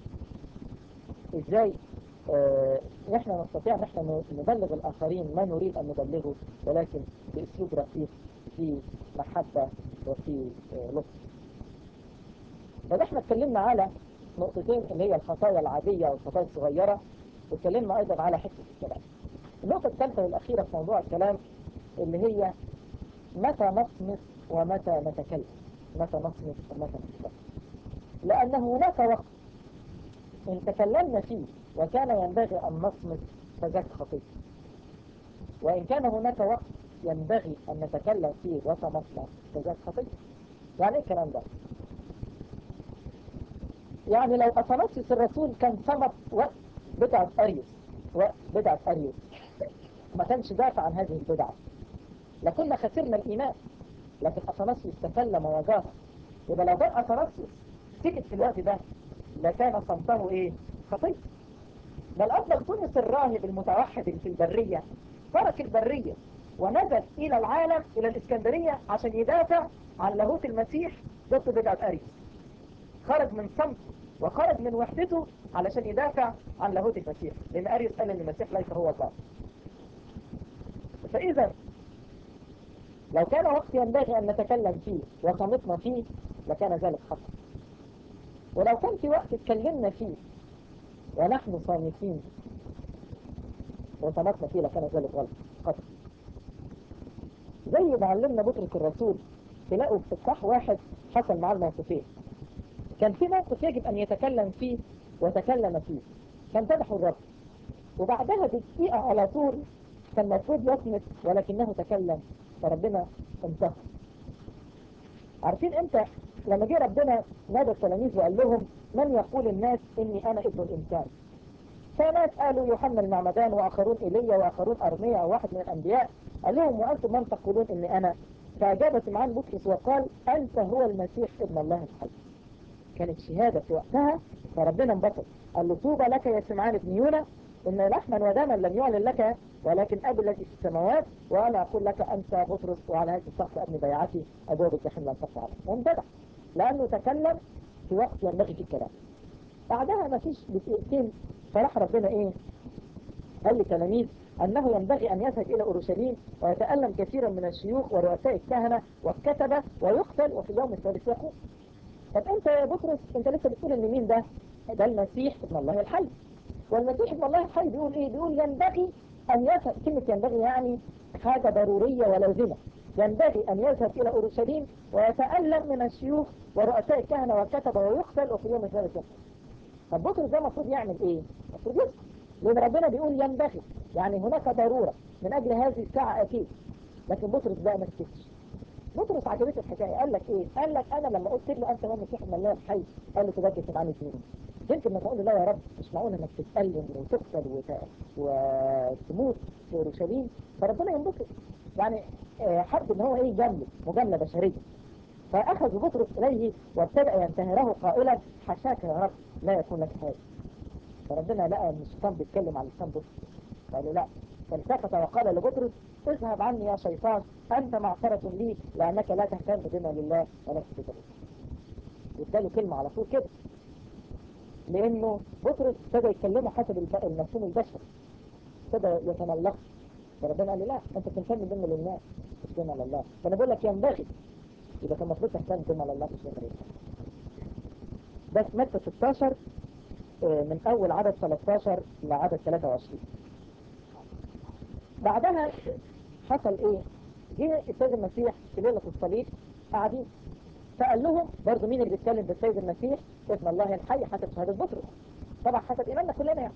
ازاي آه، احنا نستطيع ان احنا نبلغ الاخرين ما نريد ان نبلغه ولكن باسلوب رقيق في محبة وفي آه، لطف طب احنا اتكلمنا على نقطتين اللي هي الخطايا العادية والخطايا الصغيرة واتكلمنا ايضا على حتة الكلام النقطة الثالثة والأخيرة في موضوع الكلام اللي هي متى نصمت ومتى نتكلم متى نصمت ومتى نتكلم لأن هناك وقت إن تكلمنا فيه وكان ينبغي أن نصمت فذاك خطيئة وإن كان هناك وقت ينبغي أن نتكلم فيه وصمتنا فذاك خطيئة يعني إيه الكلام ده؟ يعني لو أثناسيوس الرسول كان صمت وقت بدعة أريوس وقت بدعة أريوس ما كانش دافع عن هذه البدعة لكنا خسرنا الإيمان لكن أثناسيوس تكلم وجاهر يبقى لو كان أثناسيوس سكت في الوقت ده لكان صمته إيه؟ خطيئة بل أطلق تونس الراهب المتوحد اللي في البرية ترك البرية ونزل إلى العالم إلى الإسكندرية عشان يدافع عن لاهوت المسيح ضد بدعة أريوس خرج من صمته وخرج من وحدته علشان يدافع عن لاهوت المسيح لأن أريوس قال أن المسيح ليس هو الله فإذا لو كان وقت ينبغي أن نتكلم فيه وصمتنا فيه لكان ذلك خطأ ولو كان في وقت اتكلمنا فيه ونحن صامتين وصمتنا فيه لكان ذلك غلط خطأ زي ما علمنا بطرس الرسول تلاقوا في الصح واحد حصل معاه الموقفين كان في موقف يجب أن يتكلم فيه وتكلم فيه فامتدحوا الرب وبعدها بدقيقة على طول كان المفروض يصمت ولكنه تكلم فربنا انتهى عارفين امتى لما جه ربنا نادى التلاميذ وقال لهم من يقول الناس اني انا ابن الانسان فناس قالوا يوحنا المعمدان واخرون ايليا واخرون ارميا او واحد من الانبياء قال لهم وانتم من تقولون اني انا فاجاب سمعان بطرس وقال انت هو المسيح ابن الله الحي كانت شهادة في وقتها فربنا انبسط قال له طوبى لك يا سمعان ابن يونا ان لحما ودما لم يعلن لك ولكن ابي الذي في السماوات وانا اقول لك انت بطرس وعلى هذه الصخر ابني بيعتي ابواب الجحيم لن تقع عليه وامتدح لانه تكلم في وقت ينبغي فيه الكلام بعدها ما فيش بدقيقتين فراح ربنا ايه قال للتلاميذ انه ينبغي ان يذهب الى اورشليم ويتالم كثيرا من الشيوخ ورؤساء الكهنه والكتبه ويقتل وفي اليوم الثالث يقوم طب انت يا بطرس انت لسه بتقول ان مين ده ده المسيح ابن الله الحي والمسيح ابن الله الحي بيقول ايه بيقول ينبغي ان يذهب كلمة ينبغي يعني حاجة ضرورية ولازمة ينبغي ان يذهب الى اورشليم ويتألم من الشيوخ ورؤساء الكهنة والكتبة ويقتل وفي يوم الثالث يقتل طب بطرس ده المفروض يعمل ايه المفروض يسكت لان ربنا بيقول ينبغي يعني هناك ضرورة من اجل هذه الساعة اكيد لكن بطرس بقى ما سكتش بطرس عجبته الحكايه قال لك ايه؟ قال لك انا لما قلت له انت هو المسيح من الله الحي قال له تبكي سمعني اثنين يمكن لما اقول له لا يا رب مش معقول انك تتألم وتقتل وت... وتموت في اورشليم فربنا ينبسط يعني آه، حب ان هو ايه يجامله مجامله بشريه فاخذ بطرس اليه وابتدا ينتهره قائلا حشاك يا رب لا يكون لك هذا فربنا لقى ان الشيطان بيتكلم على لسان بطرس قال له لا فالتفت وقال لبطرس اذهب عني يا شيطان انت معصرة لي لانك لا تهتم بما لله ولست بك واداله كلمه على طول كده لانه بطرس ابتدى يتكلمه حسب الب- المفهوم البشري ابتدى يتملق فربنا قال له لا انت بتهتم بما للناس مش بما لله فانا بقول لك ينبغي يبقى كان المفروض تهتم بما لله مش بما لله ده في متى 16 آه، من اول عدد 13 لعدد 23 بعدها حصل ايه جه السيد المسيح في ليله الصليب قاعدين فقال لهم برضه مين اللي بيتكلم بالسيد المسيح ابن الله الحي حسب شهاده بطرس طبعا حسب ايماننا كلنا يعني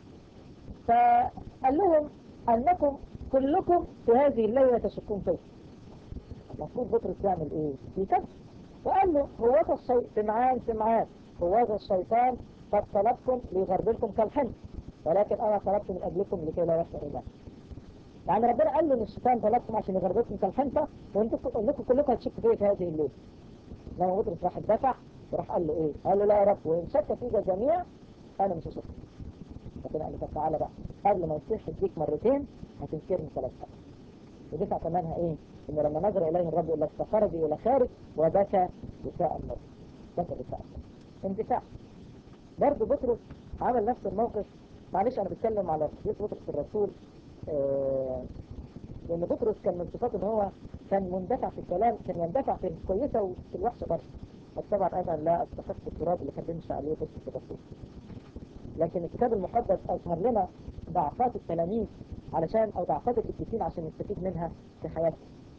فقال لهم انكم كلكم في هذه الليله تشكون فيه المفروض بطرس يعمل ايه يكذب وقال له هو هذا الشيء سمعان سمعان هو هذا الشيطان قد طلبكم ليغربلكم كالحمل ولكن انا طلبت من اجلكم لكي لا يحصل ايمان يعني ربنا قال له ان الشيطان طلبكم عشان يغربلكم كالحنطه وانتم انكم كلكم هتشكوا فيا في هذه الليله لما بطرس راح اتدفع وراح قال له ايه؟ قال له لا يا رب وان شك فيك الجميع انا مش هشك ربنا قال له طب تعالى بقى قبل ما يصيح يديك مرتين هتنكرني ثلاث مرات ودفع ثمنها ايه؟ انه لما نظر اليه الرب يقول لك فخرج الى خارج وبكى بكاء النار بكى بكاء النار اندفاع برضه بطرس عمل نفس الموقف معلش انا بتكلم على شخصيه بطرس الرسول آه، لان بطرس كان من صفاته ان هو كان مندفع في الكلام كان يندفع في الكويسه وفي الوحشه برضه بس طبعا انا لا استحق التراب اللي كان بيمشي عليه بطرس الرسول لكن الكتاب المقدس اظهر لنا ضعفات التلاميذ علشان او ضعفات القديسين عشان نستفيد منها في حياتنا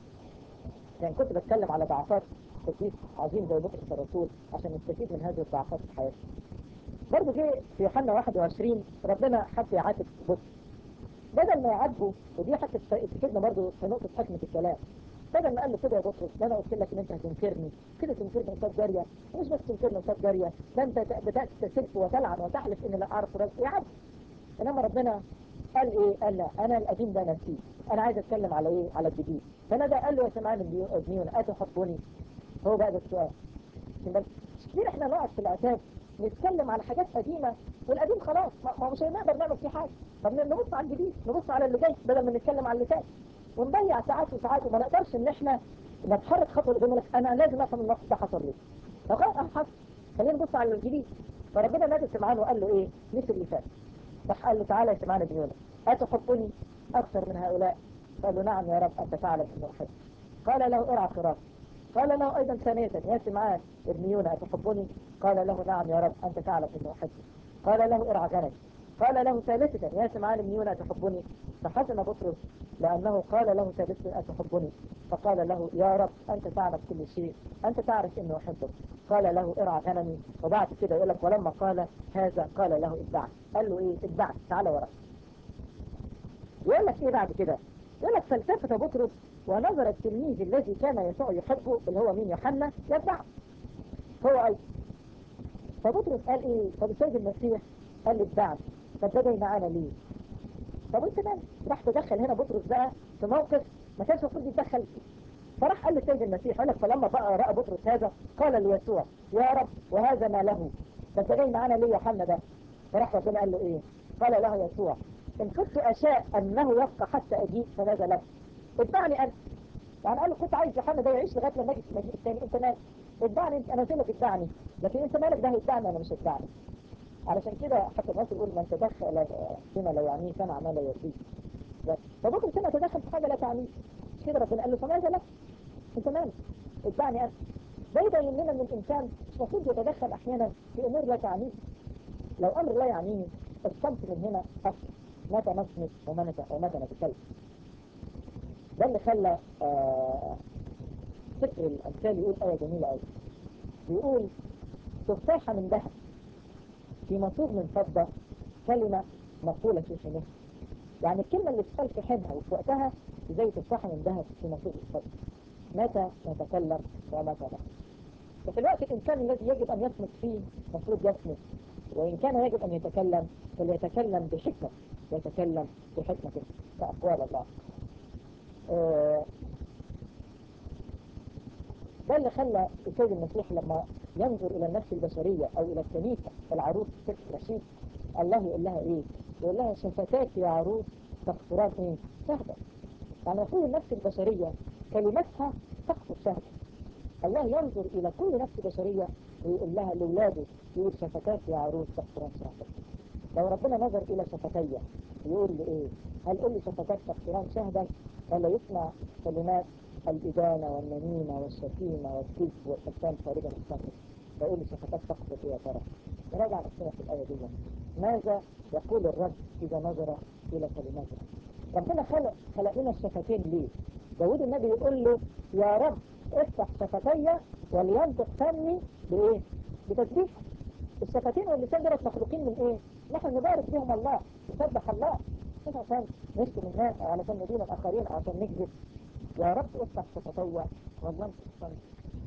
يعني كنت بتكلم على ضعفات قديس عظيم زي بطرس الرسول عشان نستفيد من هذه الضعفات في حياتنا برضه جه في يوحنا 21 ربنا حب يعاتب بطرس بدل ما يعاتبه ودي حتى تفيدنا برضه في نقطه حكمه الكلام بدل ما قال له كده يا بطرس ده انا قلت لك ان انت هتنكرني كده تنكرني قصاد جاريه ومش بس تنكرني قصاد جاريه ده انت بدات تسب وتلعن وتحلف ان لا اعرف رجل يعاتب انما ربنا قال ايه؟ قال لا انا القديم ده نسيت انا عايز اتكلم على ايه؟ على الجديد فانا ده قال له يا سمعان ابنيون اتحبني هو بقى ده السؤال بس كتير احنا نقعد في العتاب نتكلم على حاجات قديمة والقديم خلاص ما ما مش هنقدر نعمل فيه حاجة طب نبص على الجديد نبص على اللي جاي بدل ما نتكلم على اللي فات ونضيع ساعات وساعات وما نقدرش ان احنا نتحرك خطوة لقدام لك انا لازم افهم الموقف ده حصل ليه طب خلاص اه حصل خلينا نبص على الجديد فربنا نادى سمعان وقال له ايه مثل اللي فات راح قال له تعالى يا سمعان ابن يونس أتحبني أكثر من هؤلاء قال له نعم يا رب أنت تعلم أنه أحب قال له ارعى خراف قال له أيضا ثانية يا سمعان ابن يونا أتحبني قال له نعم يا رب أنت تعلم أنه أحب قال له ارعى غنم قال له ثالثة يا سمعان ابن يونا أتحبني فحزن بطرس لأنه قال له ثالثة أتحبني فقال له يا رب أنت تعلم كل شيء أنت تعرف أنه أحبك قال له ارعى غنمي وبعد كده يقول لك ولما قال هذا قال له اتبعني قال له ايه اتبعني تعالى وراء يقول لك ايه بعد كده يقول لك فالتفت بطرس ونظر التلميذ الذي كان يسوع يحبه اللي هو مين يوحنا يتبعه هو ايضا فبطرس قال ايه طب السيد المسيح قال لي اتبعني طب ده جاي معانا ليه طب انت مالك راح تدخل هنا بطرس بقى في موقف ما كانش المفروض يتدخل فيه فراح قال للسيد المسيح قال لك فلما بقى راى بطرس هذا قال ليسوع يا رب وهذا ما له ده انت جاي معانا ليه يا يوحنا ده فراح ربنا قال له ايه قال له يسوع ان كنت اشاء انه يبقى حتى اجيب فماذا لك اتبعني انت يعني قال له كنت عايز يوحنا ده يعيش لغايه لما اجي في المجيء الثاني انت مالك اتبعني انت انا قلت لك اتبعني لكن انت مالك ده هيتبعني انا مش هتبعني علشان كده حتى الناس يقول من تدخل فيما لا يعنيه سمع ما لا يرضيه فبكره هنا تدخل في حاجه لا تعنيه مش كده ربنا قال له فماذا لك انت مالك اتبعني انت ده يبين لنا ان الانسان مش المفروض يتدخل احيانا في امور لا تعنيه لو امر لا يعنيني الصمت من هنا اصل متى نصمت ومتى ومتى نتكلم ده اللي خلى آه فكر الامثال يقول ايه جميله قوي بيقول تفاحه من ذهب في مصوب من فضه كلمه مقوله في حينها يعني الكلمه اللي تقال في حينها وفي وقتها زي تفاحه من ذهب في مصوب الفضه متى نتكلم ومتى لا وفي الوقت الإنسان الذي يجب أن يصمت فيه مفروض يصمت وإن كان يجب أن يتكلم فليتكلم بحكمة يتكلم بحكمة كأقوال الله آه، ده اللي خلى السيد المسيح لما ينظر إلى النفس البشرية أو إلى الكنيسة العروس ست رشيد الله يقول لها إيه؟ يقول لها شفتاك يا عروس تغفران إيه؟ شهدة يعني المفروض النفس البشرية كلمتها تغفر شهدة الله ينظر إلى كل نفس بشرية ويقول لها لأولاده يقول شفتاك يا عروس تغفران شهدة لو ربنا نظر إلى شفتي يقول لي إيه؟ هل قول لي شفتاك تغفران شهدا ولا يسمع كلمات الإدانة والنميمة والشتيمة والكذب والحسان خارجا من الصدر فيقول لي شفتاك تغفر إيه يا ترى؟ نراجع نفسنا في الآية دي ماذا يقول الرب إذا نظر إلى كلماته ربنا خلق خلق لنا الشفتين ليه؟ داود النبي يقول له يا رب افتح شفتي ولينطق فمي بإيه؟ بتسبيح الشفتين واللسان دولت مخلوقين من إيه؟ نحن نبارك بهم الله نسبح الله مش عشان نشتم الناس أو علشان ندين الآخرين أو عشان نكذب يا رب افتح شفتي ولينطق فمي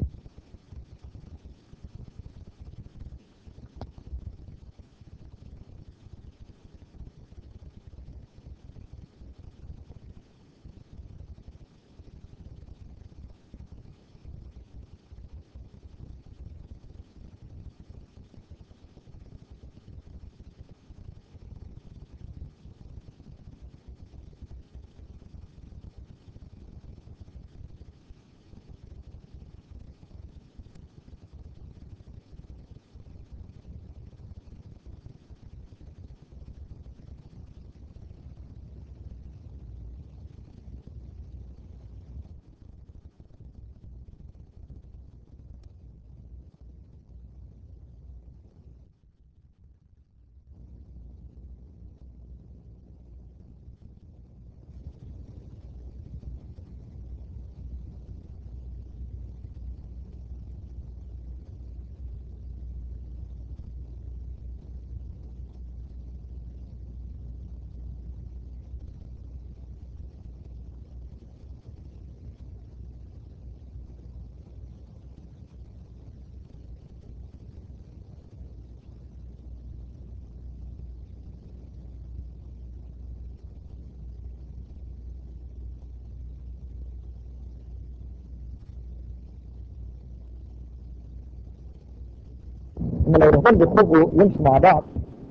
ان لو الاثنين بيخرجوا يمشوا مع بعض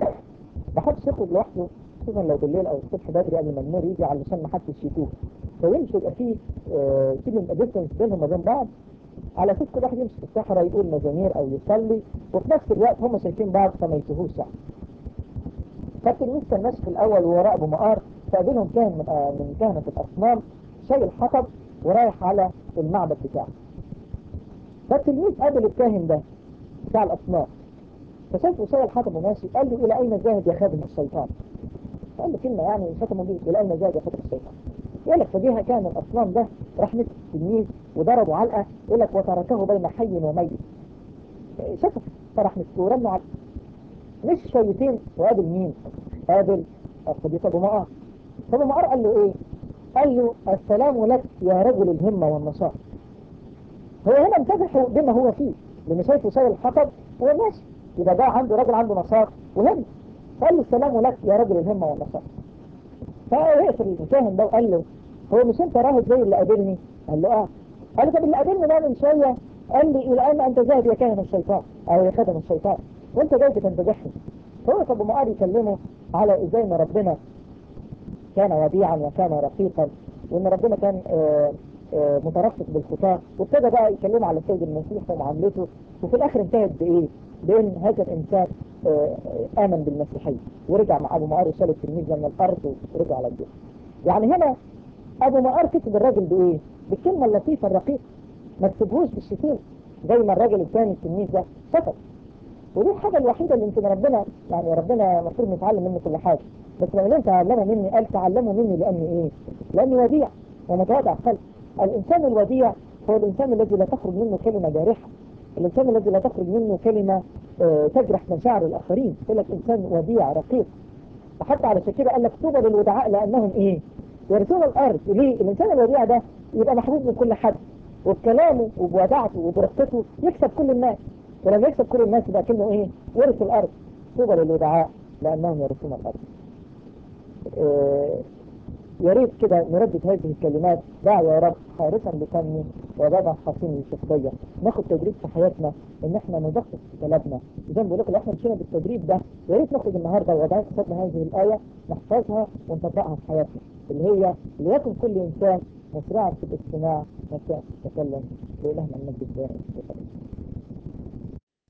ما حدش يخرج لوحده خصوصا لو بالليل او الصبح بدري قبل ما النور يجي علشان ما حدش يشوفه فيمشوا يبقى في آه، في ديستنس بينهم وبين بعض على اساس كل واحد يمشي في الصحراء يقول مزامير او يصلي وفي نفس الوقت هم شايفين بعض فما يتوهوش يعني فالتلميذ كان ماشي في الاول ووراء ابو مقار فقابلهم كاهن من آه، من كهنه الاصنام شايل حطب ورايح على المعبد بتاعه فالتلميذ قابل الكاهن ده بتاع الاصنام فشايفه شايل حطب وماشي قال له الى اين ذاهب يا خادم الشيطان قال له كلمه يعني ختمه بيه الى اين ذاهب يا خادم الشيطان يقول لك فجيها كان الاصنام ده راح مسك التلميذ وضربه علقه يقول لك وتركه بين حي وميت شافه فراح مسكه ورنه علقه مش شويتين وقابل مين؟ قابل الصديق ابو مقار فابو مقار قال له ايه؟ قال له السلام لك يا رجل الهمه والنشاط هو هنا امتزح بما هو فيه لان شايفه شايل الحطب وماشي يبقى ده عنده راجل عنده نشاط وهم قال له السلام لك يا رجل الهمه والنشاط فوقف الكاهن ده وقال له هو مش انت راهب زي اللي قابلني؟ قال له اه قال له طب اللي قابلني ده من شويه قال لي الى اين انت ذاهب يا كاهن الشيطان او يا خادم الشيطان وانت جاي بتنتجحني فهو ابو مقار يكلمه على ازاي ان ربنا كان وديعا وكان رقيقا وان ربنا كان آه، آه، مترفق بالخطاه وابتدى بقى يكلمه على السيد المسيح ومعاملته وفي الاخر انتهت بايه؟ بان هذا الانسان آه، آه، امن بالمسيحيه ورجع مع ابو مقار وشال التلميذ من الارض ورجع على البيت. يعني هنا ابو مقار كتب الراجل بايه؟ بالكلمه اللطيفه الرقيقه ما تكتبهوش بالشتيمه زي ما الراجل الثاني التلميذ ده سكت ودي الحاجة الوحيدة اللي يمكن ربنا يعني ربنا المفروض نتعلم منه كل حاجة بس لو لم تعلموا مني قال تعلموا مني لأني إيه؟ لأني وديع ومتواضع قلب الإنسان الوديع هو الإنسان الذي لا تخرج منه كلمة جارحة الإنسان الذي لا تخرج منه كلمة آه، تجرح مشاعر الآخرين يقول لك إنسان وديع رقيق وحتى على كده قال لك طوبى للودعاء لأنهم إيه؟ يرثون الأرض ليه؟ الإنسان الوديع ده يبقى محبوب من كل حد وبكلامه وبودعته وبرقته يكسب كل الناس ولما يكسب كل الناس يبقى كأنه ايه ورث الارض طوبى للودعاء لانهم يرثون الارض آه، يا ريت كده نردد هذه الكلمات دع يا رب حارسا لفمي وبابا حصين لشخصية ناخد تدريب في حياتنا ان احنا ندقق في كلامنا زي ما بقول لكم لو احنا مشينا بالتدريب ده يا ريت ناخد النهارده وضعين قصادنا هذه الايه نحفظها ونطبقها في حياتنا اللي هي ليكن كل انسان مسرعا في الاستماع مسرعا في التكلم لإلهنا المجد الدائم